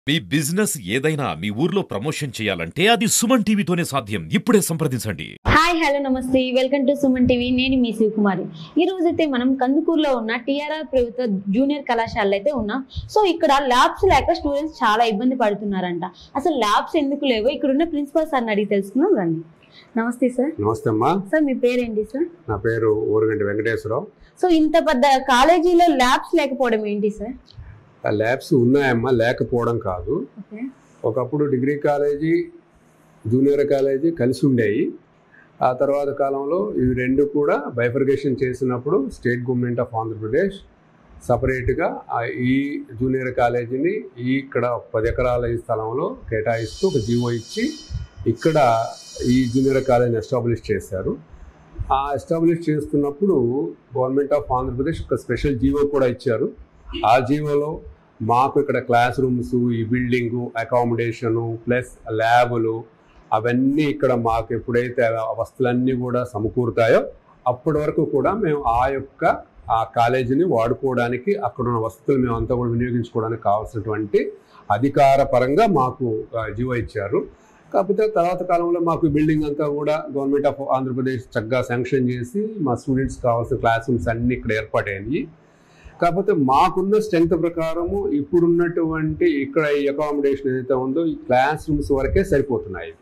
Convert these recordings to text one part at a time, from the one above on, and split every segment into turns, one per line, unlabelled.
మీ business ఏదైనా మీ ఊర్లో promotion చేయాలంటే అది సుమన్ టీవీతోనే సాధ్యం ఇప్పుడే సంప్రదించండి
హాయ్ హలో నమస్తే వెల్కమ్ టు సుమన్ టీవీ నేను మీ శివకుమారి ఈ రోజైతే మనం కందుకూరులో ఉన్న టిఆర్ఆర్ ప్రభుత్వ జూనియర్ కళాశాలలో అయితే ఉన్నాం సో ఇక్కడ ల్యాబ్స్ లేక స్టూడెంట్స్ చాలా ఇబ్బంది పడుతున్నారంట అసలు ల్యాబ్స్ ఎందుకు లేవో ఇక్కడ ఉన్న ప్రిన్సిపల్ సార్ని అడిగి తెలుసుకుందాం రండి నమస్తే సార్
నమస్తే అమ్మా
సార్ మీ పేరేంటి సార్
నా పేరు ఊరుగంటి వెంకటేశ్వరరావు
సో ఇంత పెద్ద కాలేజీలో ల్యాబ్స్ లేకపోవడం ఏంటి సార్
ఆ ల్యాబ్స్ ఉన్నాయమ్మా లేకపోవడం కాదు
ఓకే
ఒకప్పుడు డిగ్రీ కాలేజీ జూనియర్ కాలేజీ కలిసి ఉండేవి ఆ తర్వాత కాలంలో ఇవి రెండు కూడా బైఫర్గేషన్ చేసినప్పుడు స్టేట్ గవర్నమెంట్ ఆఫ్ ఆంధ్రప్రదేశ్ సపరేట్గా ఈ జూనియర్ కాలేజీని ఈ ఇక్కడ పది ఎకరాల ఈ స్థలంలో కేటాయిస్తూ ఒక జీవో ఇచ్చి ఇక్కడ ఈ జూనియర్ కాలేజీని ఎస్టాబ్లిష్ చేశారు ఆ ఎస్టాబ్లిష్ చేస్తున్నప్పుడు గవర్నమెంట్ ఆఫ్ ఆంధ్రప్రదేశ్ ఒక స్పెషల్ జీవో కూడా ఇచ్చారు ఆ జీవోలో మాకు ఇక్కడ క్లాస్ రూమ్స్ ఈ బిల్డింగు అకామిడేషను ప్లస్ ల్యాబులు అవన్నీ ఇక్కడ మాకు ఎప్పుడైతే ఆ వస్తువులన్నీ కూడా సమకూరుతాయో అప్పటి వరకు కూడా మేము ఆ యొక్క ఆ కాలేజీని వాడుకోవడానికి అక్కడ ఉన్న వస్తువులు మేము అంతా కూడా వినియోగించుకోవడానికి కావాల్సినటువంటి అధికార పరంగా మాకు ఆ, జీవో ఇచ్చారు కాకపోతే తర్వాత కాలంలో మాకు ఈ బిల్డింగ్ అంతా కూడా గవర్నమెంట్ ఆఫ్ ఆంధ్రప్రదేశ్ చక్కగా శాంక్షన్ చేసి మా స్టూడెంట్స్ కావాల్సిన క్లాస్ రూమ్స్ అన్నీ ఇక్కడ ఏర్పాటైనవి కాకపోతే మాకున్న స్ట్రెంగ్త్ ప్రకారము ఇప్పుడున్నటువంటి ఇక్కడ ఈ అకామిడేషన్ ఏదైతే ఉందో ఈ క్లాస్ రూమ్స్ వరకే సరిపోతున్నాయి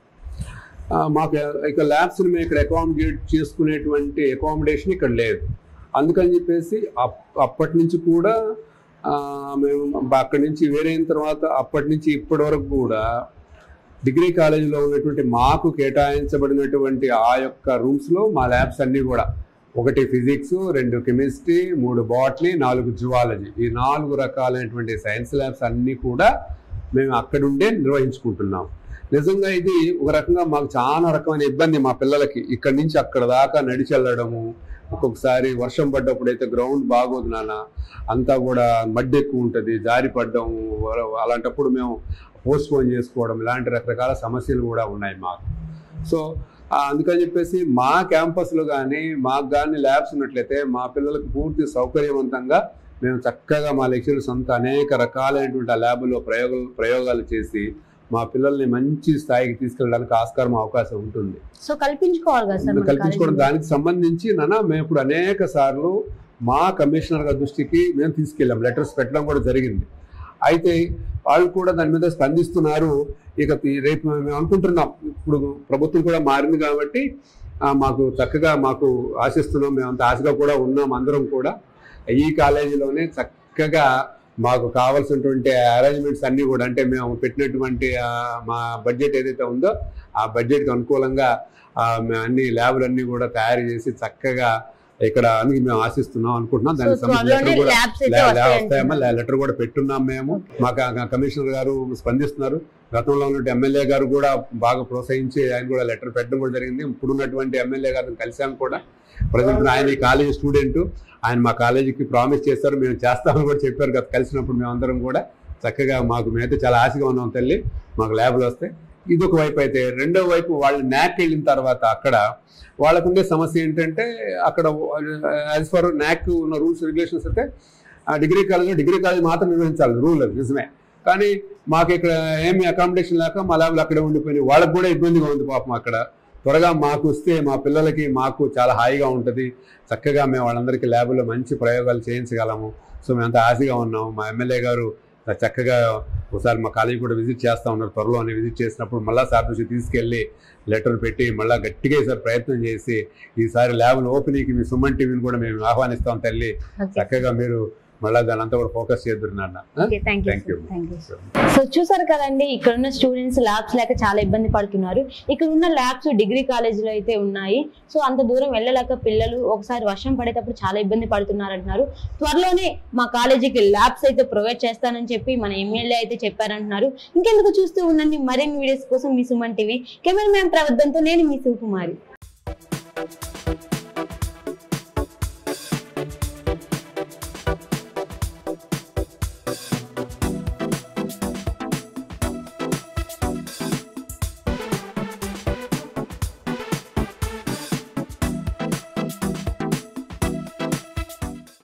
ఆ, మాకు ఇక ల్యాబ్స్ని మేము ఇక్కడ అకామిడేట్ చేసుకునేటువంటి అకామిడేషన్ ఇక్కడ లేదు అందుకని చెప్పేసి అప్- అప్పటి నుంచి కూడా ఆ, మేము అక్కడి నుంచి వేరైన తర్వాత అప్పటి నుంచి ఇప్పటి వరకు కూడా డిగ్రీ కాలేజీలో ఉన్నటువంటి మాకు కేటాయించబడినటువంటి ఆ యొక్క రూమ్స్లో మా ల్యాబ్స్ అన్నీ కూడా ఒకటి ఫిజిక్స్ రెండు కెమిస్ట్రీ మూడు బాటనీ నాలుగు జువాలజీ ఈ నాలుగు రకాలైనటువంటి సైన్స్ ల్యాబ్స్ అన్నీ కూడా మేము అక్కడుండే నిర్వహించుకుంటున్నాం నిజంగా ఇది ఒక రకంగా మాకు చాలా రకమైన ఇబ్బంది మా పిల్లలకి ఇక్కడి నుంచి అక్కడ దాకా నడిచి వెళ్ళడము ఒక్కొక్కసారి వర్షం పడ్డప్పుడు అయితే గ్రౌండ్ బాగోదు నాన్న అంతా కూడా మడ్డి ఎక్కువ ఉంటుంది జారి పడ్డం అలాంటప్పుడు మేము పోస్ట్ పోన్ చేసుకోవడం ఇలాంటి రకరకాల సమస్యలు కూడా ఉన్నాయి మాకు సో ఆ, అందుకని చెప్పేసి మా క్యాంపస్లో కానీ మాకు కానీ ల్యాబ్స్ ఉన్నట్లయితే మా పిల్లలకు పూర్తి సౌకర్యవంతంగా మేము చక్కగా మా లెక్చరర్స్ అంతా అనేక రకాలైనటువంటి ఆ ల్యాబ్లో ప్రయోగాలు ప్రయోగాలు చేసి మా పిల్లల్ని మంచి స్థాయికి తీసుకెళ్ళడానికి ఆస్కారం అవకాశం ఉంటుంది
సో కల్పించుకోవాలి కదా సార్ మన
కల్పించుకోవడం
కాలేజీలో?
దానికి సంబంధించి నాన్న మేము ఇప్పుడు అనేక సార్లు మా కమిషనర్ గారి దృష్టికి మేము తీసుకెళ్ళాం లెటర్స్ పెట్టడం కూడా జరిగింది అయితే వాళ్ళు కూడా దాని మీద స్పందిస్తున్నారు ఇక ఈ- రేపు మేము అనుకుంటున్నాం ఇప్పుడు ప్రభుత్వం కూడా మారింది కాబట్టి ఆ, మాకు చక్కగా మాకు ఆశిస్తున్నాం మేము అంత ఆశగా కూడా ఉన్నాం అందరం కూడా ఈ కాలేజీలోనే చక్కగా మాకు కావాల్సినటువంటి అరేంజ్మెంట్స్ అన్నీ కూడా అంటే మేము పెట్టినటువంటి ఆ, మా బడ్జెట్ ఏదైతే ఉందో ఆ బడ్జెట్కి అనుకూలంగా ఆ, మేము అన్ని ల్యాబ్లు అన్ని కూడా తయారు చేసి చక్కగా ఇక్కడ అని మేము ఆశిస్తున్నాం అనుకుంటున్నాం
సో
దానికి సంబంధించిన
త్వరలోనే
letter కూడా
ల్యాబ్స్ అయితే
లే- లే-
వస్తాయంటున్నారు.
వస్తాయమ్మా లే- లెటర్ కూడా పెట్టున్నాం మేము మాకు ఆ కమిషనర్ గారు స్పందిస్తున్నారు గతంలో ఉన్నటువంటి ఎమ్మెల్యే గారు కూడా బాగా ప్రోత్సహించి ఆయన కూడా లెటర్ పెట్టడం కూడా జరిగింది ఇప్పుడు ఉన్నటువంటి ఎమ్మెల్యే గారిని కలిసాం కూడా ప్రజెంట్ ఆయన ఈ కాలేజీ స్టూడెంట్ ఆయన మా కాలేజీకి ప్రామిస్ చేస్తారు మేము చేస్తామని కూడా చెప్పారు గత కలిసినప్పుడు మేమందరం కూడా చక్కగా మాకు మేమైతే చాలా ఆశగా ఉన్నాం తల్లి మాకు ల్యాబ్లు వస్తాయి ఇది ఒక వైపు అయితే రెండో వైపు వాళ్ళు న్యాక్ వెళ్ళిన తర్వాత అక్కడ వాళ్ళకు ఉండే సమస్య ఏంటంటే అక్కడ యాజ్ ఫర్ న్యాక్ ఉన్న రూల్స్ రెగ్యులేషన్స్ అయితే ఆ డిగ్రీ కాలేజ్ డిగ్రీ కాలేజ్ మాత్రం నిర్వహించాలి రూల్ అది నిజమే కానీ మాకు ఇక్కడ ఏమి అకామిడేషన్ లేక మా ల్యాబ్లు అక్కడే ఉండిపోయినాయి వాళ్ళకి కూడా ఇబ్బందిగా ఉంది పాపం అక్కడ త్వరగా మాకు వస్తే మా పిల్లలకి మాకు చాలా హాయిగా ఉంటుంది చక్కగా మేము వాళ్ళందరికీ ల్యాబ్లో మంచి ప్రయోగాలు చేయించగలము సో మేము అంత ఆశగా ఉన్నాం మా ఎమ్మెల్యే గారు చక్కగా ఒకసారి మా కాలేజీ కూడా విజిట్ చేస్తూ ఉన్నారు త్వరలోనే విజిట్ చేసినప్పుడు మళ్ళీ సార్ నుంచి తీసుకెళ్ళి లెటర్ పెట్టి మళ్ళీ గట్టిగా ఈసారి ప్రయత్నం చేసి ఈసారి ల్యాబ్లు ఓపెనింగ్కి మీ సుమన్ టీవీని కూడా మేము ఆహ్వానిస్తాం తల్లి
ఓకే.
చక్కగా మీరు మళ్ళీ దాని అంతా కూడా ఫోకస్ చేద్దరు నాన్న
okay thank you
thank you
thank you so చూసారు కదండి ఇక్కడ ఉన్న స్టూడెంట్స్ ల్యాబ్స్ లేక చాలా ఇబ్బంది పడుతున్నారు ఇక్కడ ఉన్న ల్యాబ్స్ డిగ్రీ కాలేజీలో అయితే ఉన్నాయి సో అంత దూరం వెళ్ళలేక పిల్లలు ఒకసారి వర్షం పడేటప్పుడు చాలా ఇబ్బంది పడుతున్నారు అంటున్నారు త్వరలోనే మా కాలేజీకి ల్యాబ్స్ అయితే ప్రొవైడ్ చేస్తానని చెప్పి మన ఎమ్మెల్యే అయితే చెప్పారంటున్నారు ఇంకెందుకు చూస్తూ ఉండండి మరిన్ని వీడియోస్ కోసం మీ సుమన్ టీవీ కెమెరా మ్యాన్ ప్రవర్ధంతో నేను మీ శివకుమారి